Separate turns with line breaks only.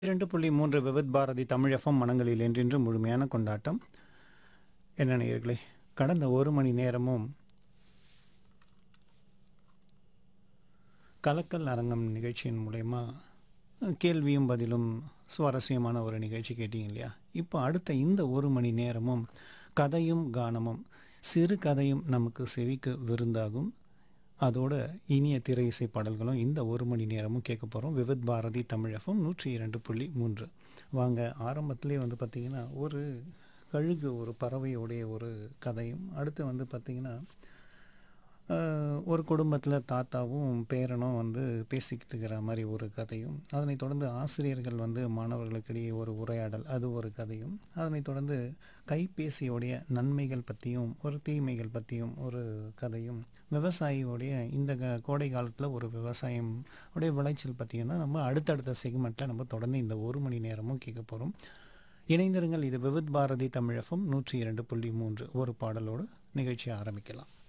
இரண்டு புள்ளி மூன்று விவித் பாரதி தமிழ் எஃப்எம் மனங்களில் என்றென்றும் முழுமையான கொண்டாட்டம் என்ன நேயர்களே கடந்த ஒரு மணி நேரமும் கலக்கல் அரங்கம் நிகழ்ச்சியின் மூலயமா கேள்வியும் பதிலும் சுவாரஸ்யமான ஒரு நிகழ்ச்சி கேட்டீங்க இல்லையா இப்போ அடுத்த இந்த ஒரு மணி நேரமும் கதையும் கானமும் சிறு கதையும் நமக்கு செவிக்கு விருந்தாகும் அதோட இனிய திரை இசை பாடல்களும் இந்த ஒரு மணி நேரமும் கேட்க போகிறோம் விவித் பாரதி தமிழகம் நூற்றி இரண்டு புள்ளி மூன்று வாங்க ஆரம்பத்திலே வந்து பார்த்திங்கன்னா ஒரு கழுகு ஒரு பறவையோடைய ஒரு கதையும் அடுத்து வந்து பார்த்திங்கன்னா ஆஹ், ஒரு குடும்பத்தில் தாத்தாவும் பேரனும் வந்து பேசிக்கிட்டு இருக்கிற மாதிரி ஒரு கதையும் அதனைத் தொடர்ந்து ஆசிரியர்கள் வந்து மாணவர்களுக்கிடையே ஒரு உரையாடல் அது ஒரு கதையும் அதனைத் தொடர்ந்து கைபேசியோடைய நன்மைகள் பற்றியும் ஒரு தீமைகள் பற்றியும் ஒரு கதையும் விவசாயியோடைய இந்த க- கோடை காலத்தில் ஒரு விவசாயம் உடைய விளைச்சல் பற்றியும் தான் நம்ம அடுத்தடுத்த செக்மெண்ட்டில் நம்ம தொடர்ந்து இந்த ஒரு மணி நேரமும் கேட்க போகிறோம் இணைந்திருங்கள் இது விவித் பாரதி தமிழகம் நூற்றி இரண்டு புள்ளி மூன்று ஒரு பாடலோடு நிகழ்ச்சியை ஆரம்பிக்கலாம்